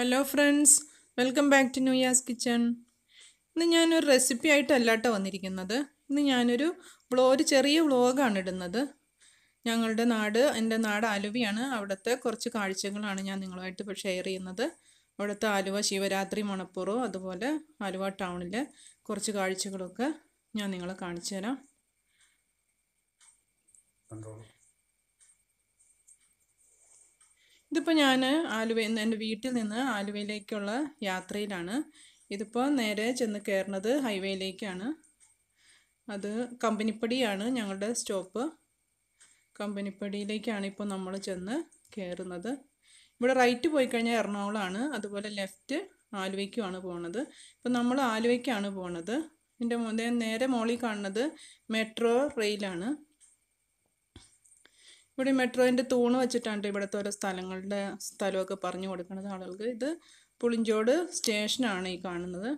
Hello friends welcome back to ന്യൂയാസ് kitchen ഇന്ന് ഞാനൊരു റെസിപ്പി ആയിട്ടല്ല കേട്ടോ വന്നിരിക്കുന്നത് ഇന്ന് ഞാനൊരു വ്ളോ ഒരു ചെറിയ വ്ളോഗാണ് ഇടുന്നത് ഞങ്ങളുടെ നാട് എൻ്റെ നാട് ആലുവയാണ് അവിടുത്തെ കുറച്ച് കാഴ്ചകളാണ് ഞാൻ നിങ്ങളുമായിട്ട് ഇപ്പോൾ ഷെയർ ചെയ്യുന്നത് അവിടുത്തെ ആലുവ ശിവരാത്രി മണപ്പുറവും അതുപോലെ ആലുവ ടൗണിലെ കുറച്ച് കാഴ്ചകളൊക്കെ ഞാൻ നിങ്ങളെ കാണിച്ചു തരാം കണ്ടോളൂ ഇതിപ്പോൾ ഞാൻ ആലുവയിൽ നിന്ന് എൻ്റെ വീട്ടിൽ നിന്ന് ആലുവയിലേക്കുള്ള യാത്രയിലാണ് ഇതിപ്പോൾ നേരെ ചെന്ന് കയറുന്നത് ഹൈവേയിലേക്കാണ് അത് കമ്പനിപ്പടിയാണ് ഞങ്ങളുടെ സ്റ്റോപ്പ് കമ്പനിപ്പടിയിലേക്കാണ് ഇപ്പോൾ നമ്മൾ ചെന്ന് കയറുന്നത് ഇവിടെ റൈറ്റ് പോയി കഴിഞ്ഞാൽ എറണാകുളമാണ് അതുപോലെ ലെഫ്റ്റ് ആലുവയ്ക്കുമാണ് പോകുന്നത് ഇപ്പം നമ്മൾ ആലുവയ്ക്കാണ് പോകുന്നത് ഇതിൻ്റെ മുന്നേ നേരെ മോളിൽ കാണുന്നത് മെട്രോ റെയിലാണ് ഇവിടെ മെട്രോൻ്റെ തൂണ് വെച്ചിട്ടാണ് ഇവിടുത്തെ ഓരോ സ്ഥലങ്ങളുടെ സ്ഥലമൊക്കെ പറഞ്ഞു കൊടുക്കുന്നത് ആളുകൾക്ക് ഇത് പുളിഞ്ചോട് സ്റ്റേഷനാണ് ഈ കാണുന്നത്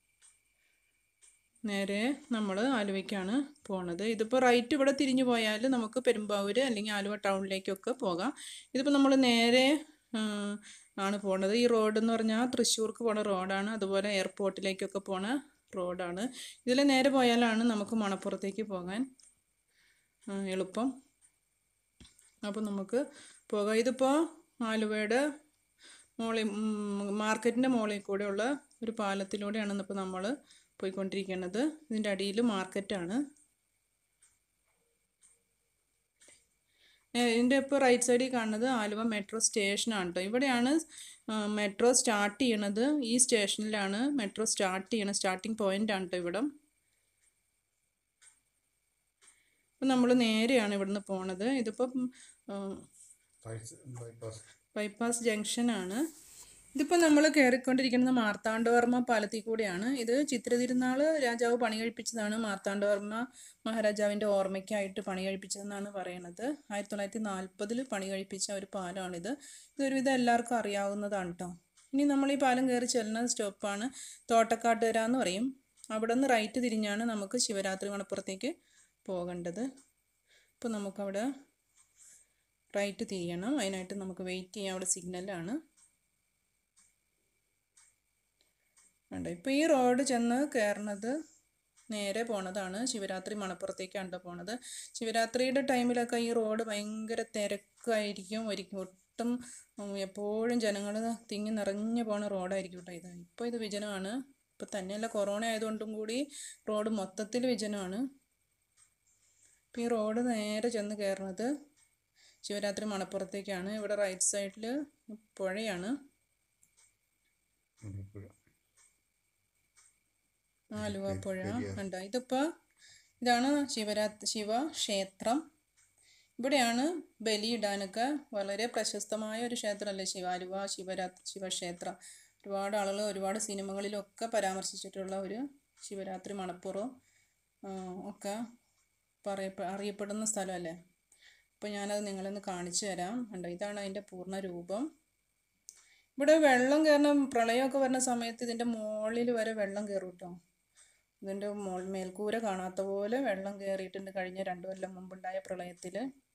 നേരെ നമ്മൾ ആലുവയ്ക്കാണ് പോണത് ഇതിപ്പോൾ റൈറ്റ് ഇവിടെ തിരിഞ്ഞു പോയാൽ നമുക്ക് പെരുമ്പാവൂർ അല്ലെങ്കിൽ ആലുവ ടൗണിലേക്കൊക്കെ പോകാം ഇതിപ്പോൾ നമ്മൾ നേരെ ആ, ആണ് പോണത് ഈ റോഡ് എന്ന് പറഞ്ഞാൽ തൃശ്ശൂർക്ക് പോണ റോഡാണ് അതുപോലെ എയർപോർട്ടിലേക്കൊക്കെ പോണ റോഡാണ് ഇതിൽ നേരെ പോയാലാണ് നമുക്ക് മണപ്പുറത്തേക്ക് പോകാൻ ആ, എളുപ്പം അപ്പോൾ നമുക്ക് പോകാം ഇതിപ്പോൾ ആലുവയുടെ മോളിൽ മാർക്കറ്റിൻ്റെ മുകളിൽ കൂടെയുള്ള ഒരു പാലത്തിലൂടെയാണ് ഇപ്പോൾ നമ്മൾ പോയിക്കൊണ്ടിരിക്കുന്നത് ഇതിൻ്റെ അടിയിൽ മാർക്കറ്റാണ് ഇതിൻ്റെ ഇപ്പോൾ റൈറ്റ് സൈഡിൽ കാണുന്നത് ആലുവ മെട്രോ സ്റ്റേഷനാണ് കേട്ടോ ഇവിടെയാണ് മെട്രോ സ്റ്റാർട്ട് ചെയ്യണത് ഈ സ്റ്റേഷനിലാണ് മെട്രോ സ്റ്റാർട്ട് ചെയ്യണത് സ്റ്റാർട്ടിങ് പോയിൻ്റ് ആണ് കേട്ടോ ഇവിടം അപ്പം നമ്മൾ നേരെയാണ് ഇവിടുന്ന് പോണത് ഇതിപ്പം ബൈസ് ബൈപ്പാസ് ബൈപ്പാസ് ജംഗ്ഷനാണ് ഇതിപ്പോൾ നമ്മൾ കയറിക്കൊണ്ടിരിക്കുന്നത് മാർത്താണ്ഡവർമ്മ പാലത്തിൽ കൂടെയാണ് ഇത് ചിത്രതിരുനാൾ രാജാവ് പണി കഴിപ്പിച്ചതാണ് മാർത്താണ്ഡവർമ്മ മഹാരാജാവിൻ്റെ ഓർമ്മയ്ക്കായിട്ട് പണി കഴിപ്പിച്ചതെന്നാണ് പറയണത് ആയിരത്തി തൊള്ളായിരത്തി നാൽപ്പതിൽ പണി കഴിപ്പിച്ച ഒരു പാലമാണിത് ഇതൊരുവിധം എല്ലാവർക്കും അറിയാവുന്നതാണ് കേട്ടോ ഇനി നമ്മൾ ഈ പാലം കയറി ചെല്ലുന്ന സ്റ്റോപ്പാണ് തോട്ടക്കാട്ടുകര എന്ന് പറയും അവിടെ നിന്ന് റൈറ്റ് തിരിഞ്ഞാണ് നമുക്ക് ശിവരാത്രി മണപ്പുറത്തേക്ക് പോകേണ്ടത് അപ്പോൾ നമുക്കവിടെ റൈറ്റ് തിരിയണം അതിനായിട്ട് നമുക്ക് വെയിറ്റ് ചെയ്യാം അവിടെ സിഗ്നലാണ് വേണ്ട ഇപ്പോൾ ഈ റോഡ് ചെന്ന് കയറുന്നത് നേരെ പോണതാണ് ശിവരാത്രി മണപ്പുറത്തേക്കാണ് പോണത് ശിവരാത്രിയുടെ ടൈമിലൊക്കെ ഈ റോഡ് ഭയങ്കര തിരക്കായിരിക്കും ഒരിക്കലും ഒട്ടും ഉം, എപ്പോഴും ജനങ്ങൾ തിങ്ങി നിറഞ്ഞു പോണ റോഡായിരിക്കും കേട്ടോ ഇത് ഇപ്പോൾ ഇത് വിജനമാണ് ഇപ്പോൾ തന്നെയല്ല കൊറോണ ആയതുകൊണ്ടും കൂടി റോഡ് മൊത്തത്തിൽ വിജനമാണ് ഇപ്പോൾ ഈ റോഡ് നേരെ ചെന്ന് കയറുന്നത് ശിവരാത്രി മണപ്പുറത്തേക്കാണ് ഇവിടെ റൈറ്റ് സൈഡിൽ പുഴയാണ് ആലപ്പുഴ ആലുവ പുഴ ഉണ്ട് ഇതിപ്പോൾ ഇതാണ് ശിവരാത്രി ശിവക്ഷേത്രം ഇവിടെയാണ് ബലിയിടാനൊക്കെ വളരെ പ്രശസ്തമായ ഒരു ക്ഷേത്രമല്ലേ ശിവാലുവ ശിവരാത്രി ശിവക്ഷേത്രം ഒരുപാട് ആളുകൾ ഒരുപാട് സിനിമകളിലൊക്കെ പരാമർശിച്ചിട്ടുള്ള ഒരു ശിവരാത്രി മണപ്പുറം ആ, ഒക്കെ പറയപ്പ അറിയപ്പെടുന്ന സ്ഥലമല്ലേ അപ്പോൾ ഞാനത് നിങ്ങളൊന്ന് കാണിച്ചു തരാം ഉണ്ട് ഇതാണ് അതിൻ്റെ പൂർണ്ണ രൂപം ഇവിടെ വെള്ളം കയറുന്ന പ്രളയമൊക്കെ വരുന്ന സമയത്ത് ഇതിൻ്റെ മുകളിൽ വരെ വെള്ളം കയറും കേട്ടോ ഇതിൻ്റെ മോൾ മേൽക്കൂര കാണാത്ത പോലെ വെള്ളം കയറിയിട്ടുണ്ട് കഴിഞ്ഞ രണ്ടു കൊല്ലം മുമ്പുണ്ടായ പ്രളയത്തിൽ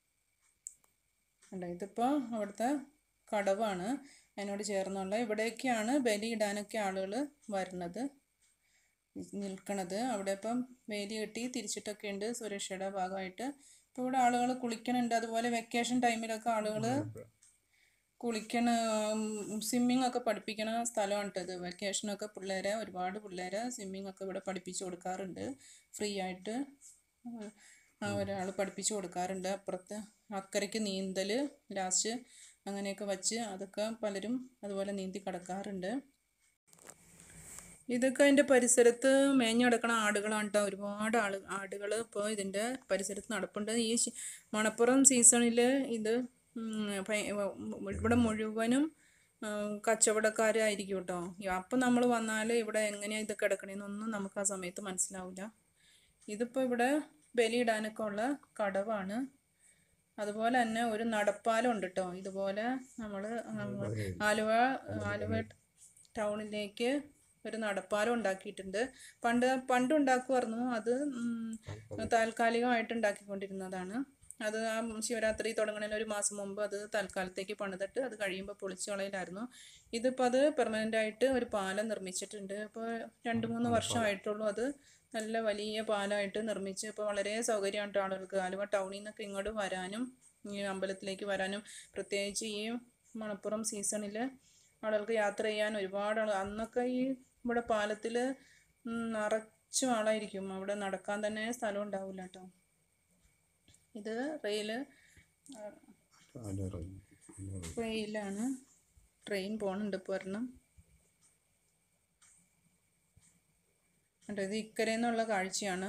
ഉണ്ട് ഇതിപ്പോൾ അവിടുത്തെ കടവാണ് അതിനോട് ചേർന്നുള്ള ഇവിടേക്കാണ് ബലിയിടാനൊക്കെ ആളുകൾ വരുന്നത് നിൽക്കണത് അവിടെ ഇപ്പം വേലി കെട്ടി തിരിച്ചിട്ടൊക്കെ ഉണ്ട് സുരക്ഷയുടെ ഭാഗമായിട്ട് ഇപ്പോൾ ഇവിടെ ആളുകൾ കുളിക്കണുണ്ട് അതുപോലെ വെക്കേഷൻ ടൈമിലൊക്കെ ആളുകൾ കുളിക്കണ സ്വിമ്മിങ് ഒക്കെ പഠിപ്പിക്കണ സ്ഥലമാണ് കേട്ടോ ഇത് വെക്കേഷനൊക്കെ പിള്ളേരെ ഒരുപാട് പിള്ളേരെ സ്വിമ്മിങ് ഒക്കെ ഇവിടെ പഠിപ്പിച്ചു കൊടുക്കാറുണ്ട് ഫ്രീ ആയിട്ട് ഒരാൾ പഠിപ്പിച്ചു കൊടുക്കാറുണ്ട് അപ്പുറത്ത് അക്കരയ്ക്ക് നീന്തൽ ലാസ്റ്റ് അങ്ങനെയൊക്കെ വച്ച് അതൊക്കെ പലരും അതുപോലെ നീന്തി കിടക്കാറുണ്ട് ഇതൊക്കെ അതിൻ്റെ പരിസരത്ത് മേഞ്ഞു കിടക്കണ ആടുകളാണ് കേട്ടോ ഒരുപാട് ആള് ആടുകൾ ഇപ്പോൾ ഇതിൻ്റെ പരിസരത്ത് നടപ്പുണ്ട് ഈ ശി- മണപ്പുറം സീസണിൽ ഇത് ഉം, ഭയ- ഇവിടെ മുഴുവനും ഉം, കച്ചവടക്കാരായിരിക്കും കേട്ടോ അപ്പം നമ്മൾ വന്നാൽ ഇവിടെ എങ്ങനെയാണ് ഇത് കിടക്കണേന്നൊന്നും നമുക്ക് ആ സമയത്ത് മനസ്സിലാവില്ല ഇതിപ്പോൾ ഇവിടെ ബലിയിടാനൊക്കെ ഉള്ള കടവാണ് അതുപോലെ തന്നെ ഒരു നടപ്പാലം ഉണ്ട് കേട്ടോ ഇതുപോലെ നമ്മൾ ആലുവ ആലുവ ടൗണിലേക്ക് ഒരു നടപ്പാലം ഉണ്ടാക്കിയിട്ടുണ്ട് പണ്ട് പണ്ട് ഉണ്ടാക്കുമായിരുന്നു അത് ഉം, താൽക്കാലികമായിട്ട് ഉണ്ടാക്കിക്കൊണ്ടിരുന്നതാണ് അത് ആ ശിവരാത്രി തുടങ്ങുന്നതിന് ഒരു മാസം മുമ്പ് അത് തൽക്കാലത്തേക്ക് പണിതിട്ട് അത് കഴിയുമ്പോൾ പൊളിച്ചു കളയിലായിരുന്നു ഇതിപ്പോൾ അത് പെർമനൻ്റ് ആയിട്ട് ഒരു പാലം നിർമ്മിച്ചിട്ടുണ്ട് ഇപ്പോൾ രണ്ട് മൂന്ന് വർഷമായിട്ടുള്ളൂ അത് നല്ല വലിയ പാലമായിട്ട് നിർമ്മിച്ച് ഇപ്പോൾ വളരെ സൗകര്യമായിട്ട് ആളുകൾക്ക് ആലുവ ടൗണിൽ നിന്നൊക്കെ ഇങ്ങോട്ട് വരാനും ഈ അമ്പലത്തിലേക്ക് വരാനും പ്രത്യേകിച്ച് ഈ മണപ്പുറം സീസണിൽ ആളുകൾക്ക് യാത്ര ചെയ്യാൻ ഒരുപാട് ആൾ അന്നൊക്കെ ഈ ഇവിടെ പാലത്തിൽ നിറച്ചും ആളായിരിക്കും അവിടെ നടക്കാൻ തന്നെ സ്ഥലം ഉണ്ടാവില്ല കേട്ടോ ഇത് റെയില് അതിലിറങ്ങി റെയിലാണ് ട്രെയിൻ പോണുണ്ട് ഇപ്പോൾ ഒരെണ്ണം കേട്ടോ ഇത് ഇക്കരെ നിന്നുള്ള കാഴ്ചയാണ്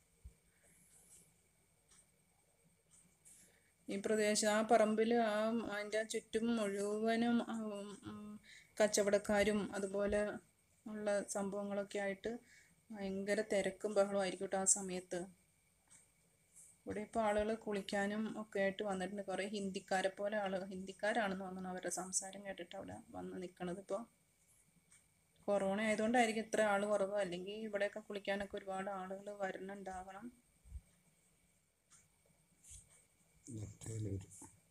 ഈ പ്രദേശം ആ പറമ്പിൽ ആ അതിൻ്റെ ചുറ്റും മുഴുവനും ആ, ഉം, ഉം, കച്ചവടക്കാരും അതുപോലെ ഉള്ള സംഭവങ്ങളൊക്കെ ആയിട്ട് ഭയങ്കര തിരക്കും ബഹളവും ആയിരിക്കും കേട്ടോ ആ സമയത്ത് ഇവിടെ ഇപ്പോൾ ആളുകൾ കുളിക്കാനും ഒക്കെ ആയിട്ട് വന്നിട്ടുണ്ട് കുറേ ഹിന്ദിക്കാരെ പോലെ ആളുകൾ ഹിന്ദിക്കാരാണെന്ന് തോന്നുന്നു അവരുടെ സംസാരം കേട്ടിട്ട് അവിടെ വന്ന് നിൽക്കണത് ഇപ്പോൾ കൊറോണ ആയതുകൊണ്ടായിരിക്കും ഇത്ര ആൾ കുറവ് അല്ലെങ്കിൽ ഇവിടെയൊക്കെ കുളിക്കാനൊക്കെ ഒരുപാട് ആളുകൾ വരുന്നുണ്ടാവണം ലെഫ്റ്റിൽ വരും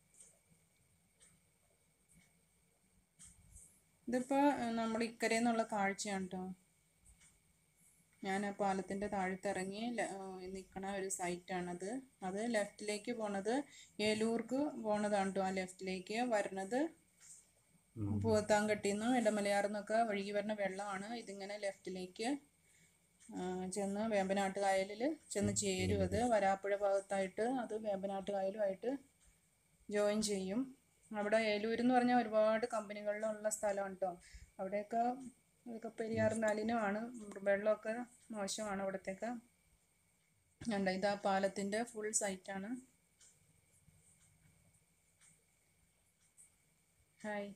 ഇതിപ്പോൾ നമ്മൾ ഇക്കരെ നിന്നുള്ള കാഴ്ചയാണ് കേട്ടോ ഞാൻ ആ പാലത്തിൻ്റെ താഴത്ത് ഇറങ്ങി നിൽക്കണ ഒരു സൈറ്റാണത് അത് ലെഫ്റ്റിലേക്ക് പോണത് ഏലൂർക്ക് പോണതാണ് കേട്ടോ ആ ലെഫ്റ്റിലേക്ക് വരണത് പൂവത്താങ്കട്ടിയിൽ നിന്നും ഇടമലയാറിൽ നിന്നൊക്കെ ഒഴുകി വരുന്ന വെള്ളമാണ് ഇതിങ്ങനെ ലെഫ്റ്റിലേക്ക് ആ, ചെന്ന് വേമ്പനാട്ട് കായലിൽ ചെന്ന് ചേരും അത് വരാപ്പുഴ ഭാഗത്തായിട്ട് അത് വേമ്പനാട്ട് കായലുമായിട്ട് ജോയിൻ ചെയ്യും അവിടെ ഏലൂർ എന്ന് പറഞ്ഞാൽ ഒരുപാട് കമ്പനികളിലുള്ള സ്ഥലമാണ് കേട്ടോ അവിടെയൊക്കെ ഇതൊക്കെ പെരിയാർ മലിനമാണ് വെള്ളമൊക്കെ മോശമാണ് അവിടത്തേക്ക് കണ്ടോ ഇതാ പാലത്തിൻ്റെ ഫുൾ സൈറ്റാണ് ഹായ്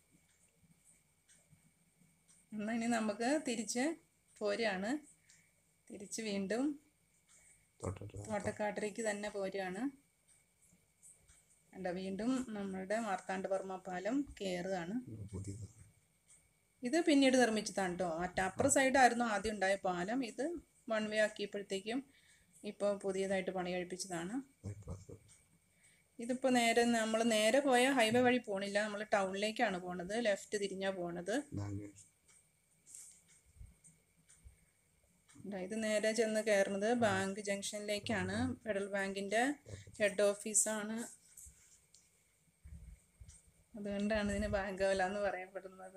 എന്നാൽ ഇനി നമുക്ക് തിരിച്ച് പോരുകയാണ് തിരിച്ച് വീണ്ടും തൊട്ടിട്ട് തോട്ടക്കാട്ടിലേക്ക് തന്നെ പോരുകയാണ് കണ്ടോ വീണ്ടും നമ്മളുടെ മാർത്താണ്ഡവർമ്മ പാലം കയറുകയാണ് പുതിയത് ഇത് പിന്നീട് നിർമ്മിച്ചതാണ് കേട്ടോ അപ്പുറ സൈഡായിരുന്നു ആദ്യം ഉണ്ടായ പാലം ഇത് വൺ വേ ആക്കിയപ്പോഴത്തേക്കും ഇപ്പോൾ പുതിയതായിട്ട് പണി കഴിപ്പിച്ചതാണ് ബൈപ്പാസ് ഇതിപ്പോൾ നേരെ നമ്മൾ നേരെ പോയ ഹൈവേ വഴി പോണില്ല നമ്മൾ ടൗണിലേക്കാണ് പോണത് ലെഫ്റ്റ് തിരിഞ്ഞാണ് പോണത് ബാങ്ക് ദാ ഇത് നേരെ ചെന്ന് കയറുന്നത് ബാങ്ക് ജംഗ്ഷനിലേക്കാണ് ഫെഡറൽ ബാങ്കിൻ്റെ ഹെഡ് ഓഫീസാണ് അതുകൊണ്ടാണ് ഇതിന് ബാങ്ക് വില എന്ന് പറയപ്പെടുന്നത്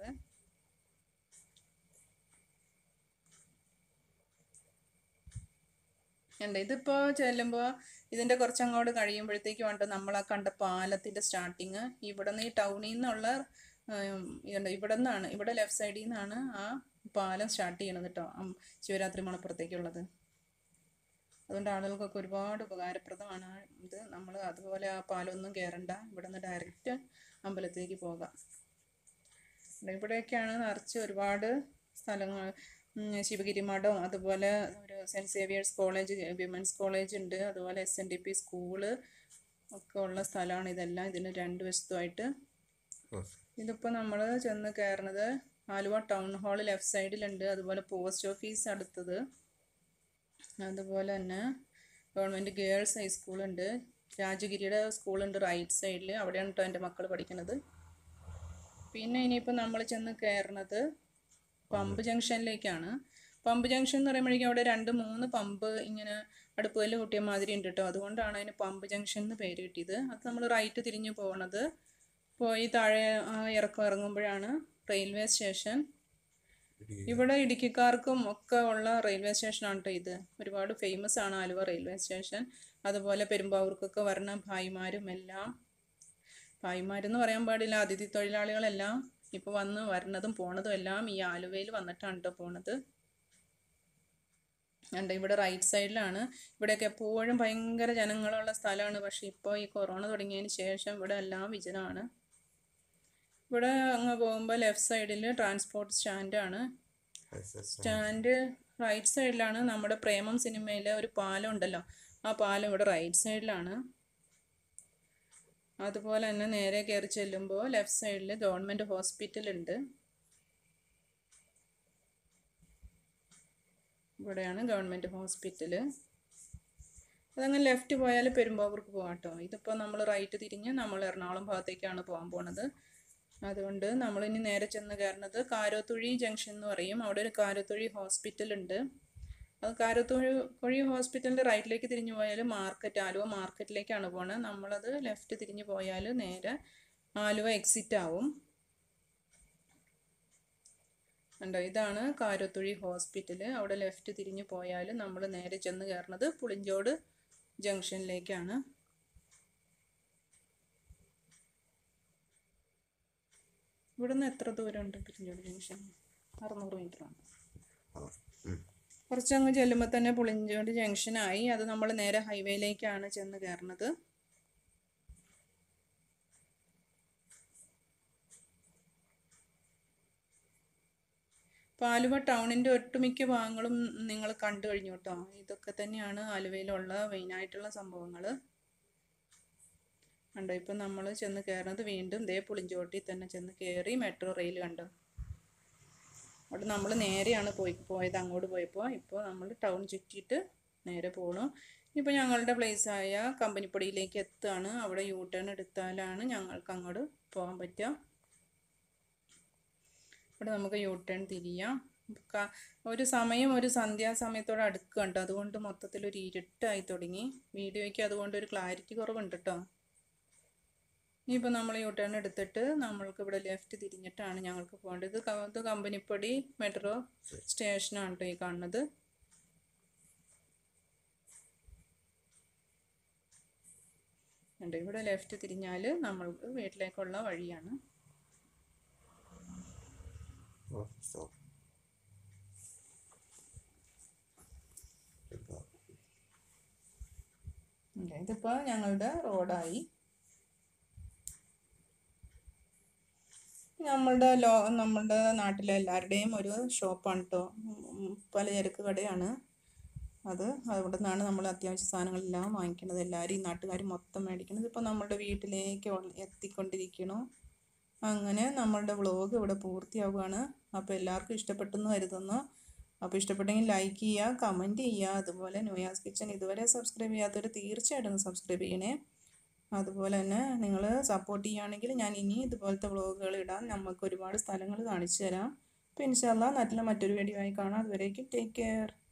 ഉണ്ട് ഇതിപ്പോൾ ചെല്ലുമ്പോൾ ഇതിൻ്റെ കുറച്ചങ്ങോട്ട് കഴിയുമ്പോഴത്തേക്കും ഉണ്ട് നമ്മൾ ആ കണ്ട പാലത്തിൻ്റെ സ്റ്റാർട്ടിങ് ഇവിടെ നിന്ന് ഈ ടൗണിൽ നിന്നുള്ള ഉം, ഇതുണ്ട് ഇവിടെ നിന്നാണ് ഇവിടെ ലെഫ്റ്റ് സൈഡിൽ നിന്നാണ് ആ പാലം സ്റ്റാർട്ട് ചെയ്യണത് കേട്ടോ അം- ശിവരാത്രി മണപ്പുറത്തേക്കുള്ളത് അതുകൊണ്ട് ആളുകൾക്കൊക്കെ ഒരുപാട് ഉപകാരപ്രദമാണ് ആ ഇത് നമ്മൾ അതുപോലെ ആ പാലമൊന്നും കയറണ്ട ഇവിടെ നിന്ന് ഡയറക്റ്റ് അമ്പലത്തിലേക്ക് പോകാം ഇവിടെ ഇവിടെയൊക്കെയാണ് നിറച്ച് ഒരുപാട് സ്ഥലങ്ങൾ ഉം, ശിവഗിരി മഠം അതുപോലെ ഒരു saint Xavier's college women's college ഉണ്ട് അതുപോലെ S N D P school ഒക്കെ ഉള്ള സ്ഥലമാണ് ഇതെല്ലാം ഇതിന് രണ്ട് വശത്തുമായിട്ട് ഇതിപ്പോൾ നമ്മൾ ചെന്ന് കയറുന്നത് ആലുവ ടൗൺ ഹാൾ ലെഫ്റ്റ് സൈഡിലുണ്ട് അതുപോലെ പോസ്റ്റ് ഓഫീസ് അടുത്തത് അതുപോലെ തന്നെ ഗവൺമെൻറ് ഗേൾസ് ഹൈസ്കൂളുണ്ട് രാജഗിരിയുടെ സ്കൂളുണ്ട് റൈറ്റ് സൈഡിൽ അവിടെയാണ് കേട്ടോ എൻ്റെ മക്കൾ പഠിക്കുന്നത് പിന്നെ ഇനിയിപ്പോൾ നമ്മൾ ചെന്ന് കയറുന്നത് പമ്പ് ജംഗ്ഷനിലേക്കാണ് പമ്പ് ജംഗ്ഷൻ എന്ന് പറയുമ്പോഴേക്കും അവിടെ രണ്ട് മൂന്ന് പമ്പ് ഇങ്ങനെ അടുപ്പുകല്ല് കൂട്ടിയ മാതിരി ഉണ്ട് കേട്ടോ അതുകൊണ്ടാണ് അതിന് പമ്പ് ജംഗ്ഷൻ എന്ന് പേര് കിട്ടിയത് അത് നമ്മൾ റൈറ്റ് തിരിഞ്ഞ് പോകണത് പോയി താഴെ ആ ഇറക്കം ഇറങ്ങുമ്പോഴാണ് റെയിൽവേ സ്റ്റേഷൻ ഇവിടെ ഇടുക്കിക്കാർക്കും ഒക്കെ ഉള്ള റെയിൽവേ സ്റ്റേഷനാണ് കേട്ടോ ഇത് ഒരുപാട് ഫേമസ് ആണ് ആലുവ റെയിൽവേ സ്റ്റേഷൻ അതുപോലെ പെരുമ്പാവൂർക്കൊക്കെ വരണ ഭായിമാരും എല്ലാം ഭായിമാരെന്ന് പറയാൻ പാടില്ല അതിഥി തൊഴിലാളികളെല്ലാം ഇപ്പോൾ വന്ന് വരണതും പോണതും എല്ലാം ഈ ആലുവയിൽ വന്നിട്ടാണ് കേട്ടോ പോണത് ഉണ്ട് ഇവിടെ റൈറ്റ് സൈഡിലാണ് ഇവിടെയൊക്കെ എപ്പോഴും ഭയങ്കര ജനങ്ങളുള്ള സ്ഥലമാണ് പക്ഷേ ഇപ്പോൾ ഈ കൊറോണ തുടങ്ങിയതിന് ശേഷം ഇവിടെ എല്ലാം വിജനമാണ് ഇവിടെ അങ്ങ് പോകുമ്പോൾ ലെഫ്റ്റ് സൈഡിൽ ട്രാൻസ്പോർട്ട് സ്റ്റാൻഡാണ് സ്റ്റാൻഡ് റൈറ്റ് സൈഡിലാണ് നമ്മുടെ പ്രേമം സിനിമയിലെ ഒരു പാലം ഉണ്ടല്ലോ ആ പാലം ഇവിടെ റൈറ്റ് സൈഡിലാണ് അതുപോലെ തന്നെ നേരെ കയറി ചെല്ലുമ്പോൾ ലെഫ്റ്റ് സൈഡിൽ ഗവൺമെൻറ് ഹോസ്പിറ്റൽ ഉണ്ട് ഇവിടെയാണ് ഗവൺമെൻറ് ഹോസ്പിറ്റൽ അതങ്ങനെ ലെഫ്റ്റ് പോയാൽ പെരുമ്പാവൂർക്ക് പോകാം കേട്ടോ ഇതിപ്പോൾ നമ്മൾ റൈറ്റ് തിരിഞ്ഞ് നമ്മൾ എറണാകുളം ഭാഗത്തേക്കാണ് പോകാൻ പോണത് അതുകൊണ്ട് നമ്മളിനി നേരെ ചെന്ന് കയറുന്നത് കാരോത്തുഴി ജംഗ്ഷൻ എന്ന് പറയും അവിടെ ഒരു കാരോത്തുഴി ഹോസ്പിറ്റൽ ഉണ്ട് അത് കാരോത്തുഴി കുഴി ഹോസ്പിറ്റലിൻ്റെ റൈറ്റിലേക്ക് തിരിഞ്ഞു പോയാൽ മാർക്കറ്റ് ആലുവ മാർക്കറ്റിലേക്കാണ് പോണത് നമ്മളത് ലെഫ്റ്റ് തിരിഞ്ഞു പോയാൽ നേരെ ആലുവ എക്സിറ്റ് ആവും ഉണ്ടോ ഇതാണ് കാരത്തുഴി ഹോസ്പിറ്റൽ അവിടെ ലെഫ്റ്റ് തിരിഞ്ഞു പോയാൽ നമ്മൾ നേരെ ചെന്ന് കയറുന്നത് പുളിഞ്ചോട് ജംഗ്ഷനിലേക്കാണ് ഇവിടുന്ന് എത്ര ദൂരമുണ്ട് പുളിഞ്ചോട് ജംഗ്ഷൻ അറുന്നൂറ് മീറ്ററാണ് ആ ഉം. കുറച്ചങ്ങ് ചെല്ലുമ്പോൾ തന്നെ പുളിഞ്ചോട് ജംഗ്ഷനായി അത് നമ്മൾ നേരെ ഹൈവേയിലേക്കാണ് ചെന്ന് കയറുന്നത് ഇപ്പോൾ ആലുവ ടൗണിൻ്റെ ഒട്ടുമിക്ക ഭാഗങ്ങളും നിങ്ങൾ കണ്ടു കഴിഞ്ഞു കേട്ടോ ഇതൊക്കെ തന്നെയാണ് ആലുവയിലുള്ള മെയിനായിട്ടുള്ള സംഭവങ്ങൾ കണ്ടോ ഇപ്പം നമ്മൾ ചെന്ന് കയറുന്നത് വീണ്ടും ദേ പുളിഞ്ചോട്ടിൽ തന്നെ ചെന്ന് കയറി മെട്രോ റെയിൽ കണ്ടോ അവിടെ നമ്മൾ നേരെയാണ് പോയി പോയത് അങ്ങോട്ട് പോയപ്പോൾ ഇപ്പോൾ നമ്മൾ ടൗൺ ചുറ്റിയിട്ട് നേരെ പോകണു ഇപ്പോൾ ഞങ്ങളുടെ പ്ലേസായ കമ്പനിപ്പടിയിലേക്ക് എത്തുകയാണ് അവിടെ യൂ ടേൺ എടുത്താലാണ് ഞങ്ങൾക്ക് അങ്ങോട്ട് പോകാൻ പറ്റുക ഇവിടെ നമുക്ക് യൂ ടേൺ തിരിയാം ക- ഒരു സമയം ഒരു സന്ധ്യാസമയത്തോടെ അടുക്കുന്നുണ്ട് അതുകൊണ്ട് മൊത്തത്തിൽ ഒരു ഇരുട്ടായി തുടങ്ങി വീഡിയോയ്ക്ക് അതുകൊണ്ട് ഒരു ക്ലാരിറ്റി കുറവുണ്ട് കേട്ടോ ഇനിയിപ്പോൾ നമ്മൾ യൂ ടേൺ എടുത്തിട്ട് നമ്മൾക്ക് ഇവിടെ ലെഫ്റ്റ് തിരിഞ്ഞിട്ടാണ് ഞങ്ങൾക്ക് പോകേണ്ടത് ഇത് ക- ഇത് കമ്പനിപ്പടി മെട്രോ സ്റ്റേഷനാണ് കേട്ടോ ഈ കാണുന്നത് ഉണ്ട് ഇവിടെ ലെഫ്റ്റ് തിരിഞ്ഞാൽ നമ്മൾക്ക് വീട്ടിലേക്കുള്ള വഴിയാണ് ഓ സ്റ്റോപ്പ് എന്താ ഉണ്ട്. ഇതിപ്പോൾ ഞങ്ങളുടെ റോഡായി നമ്മളുടെ ലോ നമ്മളുടെ നാട്ടിലെ എല്ലാവരുടെയും ഒരു ഷോപ്പാണ് കേട്ടോ പലചരക്ക് കടയാണ് അത് അവിടെ നിന്നാണ് നമ്മൾ അത്യാവശ്യ സാധനങ്ങളെല്ലാം വാങ്ങിക്കുന്നത് എല്ലാവരും ഈ നാട്ടുകാർ മൊത്തം മേടിക്കുന്നത് ഇപ്പോൾ നമ്മളുടെ വീട്ടിലേക്ക് ഉള്ള- എത്തിക്കൊണ്ടിരിക്കണു അങ്ങനെ നമ്മളുടെ വ്ളോഗ് ഇവിടെ പൂർത്തിയാവുകയാണ് അപ്പോൾ എല്ലാവർക്കും ഇഷ്ടപ്പെട്ടെന്ന് കരുതുന്നു അപ്പോൾ ഇഷ്ടപ്പെട്ടെങ്കിൽ ലൈക്ക് ചെയ്യുക കമൻറ്റ് ചെയ്യുക അതുപോലെ ന്യൂയാസ് കിച്ചൻ ഇതുവരെ സബ്സ്ക്രൈബ് ചെയ്യാത്തവർ തീർച്ചയായിട്ടും സബ്സ്ക്രൈബ് ചെയ്യണേ അതുപോലെ തന്നെ നിങ്ങൾ സപ്പോർട്ട് ചെയ്യുകയാണെങ്കിൽ ഞാൻ ഇനി ഇതുപോലത്തെ വ്ളോഗുകൾ ഇടാൻ നമുക്ക് ഒരുപാട് സ്ഥലങ്ങൾ കാണിച്ചു തരാം അപ്പോൾ ഇൻഷാല്ല നല്ല മറ്റൊരു വീഡിയോ ആയി കാണാം അതുവരേക്കും ടേക്ക് കെയർ